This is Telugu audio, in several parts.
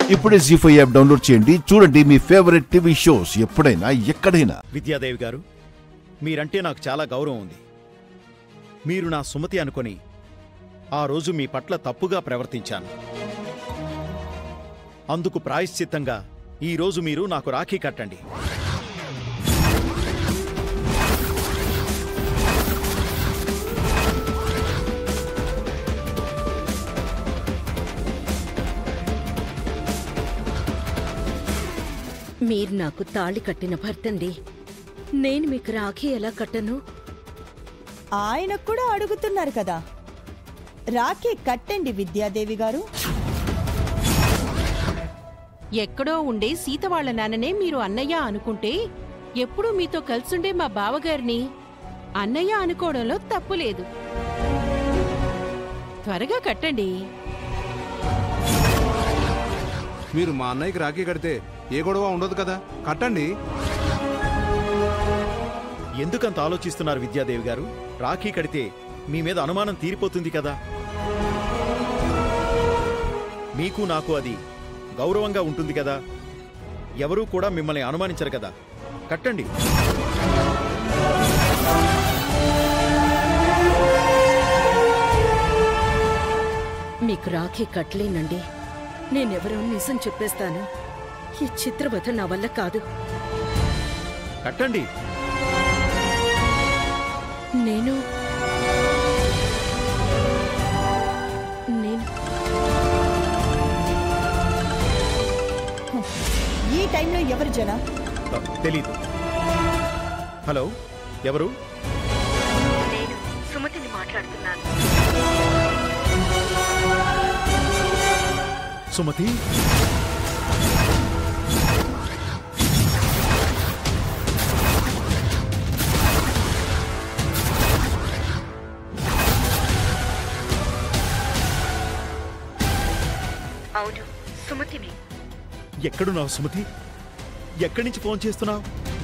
ఇప్పుడే జీ ఫైవ్ యాప్ డౌన్లోడ్ చేయండి చూడండి మీ ఫేవరెట్ టీవీ షోస్ ఎప్పుడైనా ఎక్కడైనా విద్యాదేవి గారు మీరంటే నాకు చాలా గౌరవం ఉంది మీరు నా సుమతి అనుకొని ఆ రోజు మీ పట్ల తప్పుగా ప్రవర్తించాను అందుకు ప్రాయశ్చిత్తంగా ఈ రోజు మీరు నాకు రాఖీ కట్టండి మీరు నాకు తాళి కట్టిన భర్తండి నేను మీకు రాఖీ ఎలా కట్టను ఆయన కూడా అడుగుతున్నారు కదా రాఖీ కట్టండి విద్యాదేవి గారు ఎక్కడో ఉండే సీత వాళ్ళ నాన్ననే మీరు అన్నయ్య అనుకుంటే ఎప్పుడూ మీతో కలిసుండే మా బావగారిని అన్నయ్య అనుకోవడంలో తప్పు లేదు త్వరగా కట్టండి మీరు మా అన్నయ్యకి రాఖీ కడితే ఏ గొడవ ఉండదు కదా కట్టండి ఎందుకంత ఆలోచిస్తున్నారు విద్యాదేవి గారు రాఖీ కడితే మీ మీద అనుమానం తీరిపోతుంది కదా మీకు నాకు అది గౌరవంగా ఉంటుంది కదా ఎవరూ కూడా మిమ్మల్ని అనుమానించరు కదా కట్టండి మీకు రాఖీ కట్టలేనండి నేనెవరో నిజం చెప్పేస్తాను ఈ చిత్రవధ నా వల్ల కాదు కట్టండి నేను నేను ఈ టైంలో ఎవరు జన ఆ, తెలీదు హలో ఎవరు నేను సుమతిని మాట్లాడుతున్నాను సుమతి అవును సుమతిని ఎక్కడున్నావు సుమతి ఎక్కడి నుంచి ఫోన్ చేస్తున్నావు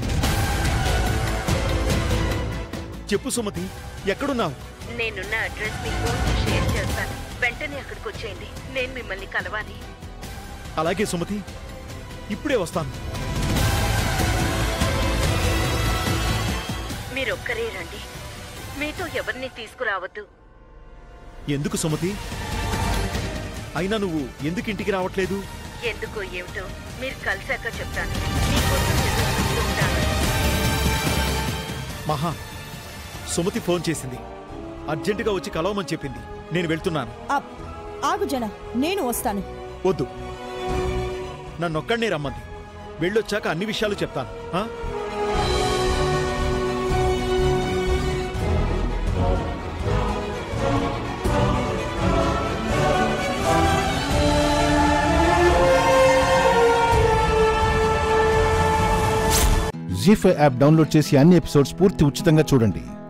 చెప్పు సుమతి ఎక్కడున్నావు నేనున్న అడ్రస్ మీకు షేర్ చేస్తాను వెంటనే అక్కడికి వచ్చేయండి నేను మిమ్మల్ని కలవాలి అలాగే సుమతి ఇప్పుడే వస్తాను మీరొక్కరే రండి మీతో ఎవరిని తీసుకురావద్దు ఎందుకు సుమతి అయినా నువ్వు ఎందుకు ఇంటికి రావట్లేదు ఎందుకో ఏమిటో మీరు కలిశాక చెప్తాను మీకోసం ఎదురు చూస్తుంటాను. మహా సుమతి ఫోన్ చేసింది అర్జెంటుగా వచ్చి కలవమని చెప్పింది నేను వెళ్తున్నాను అప్, ఆగు జన నేను వస్తాను వద్దు నన్నొక్కడినే రమ్మంది వెళ్ళొచ్చాక అన్ని విషయాలు చెప్తాను ఆ? జీ ఫైవ్ యాప్ డౌన్లోడ్ చేసి అన్ని ఎపిసోడ్స్ పూర్తి ఉచితంగా చూడండి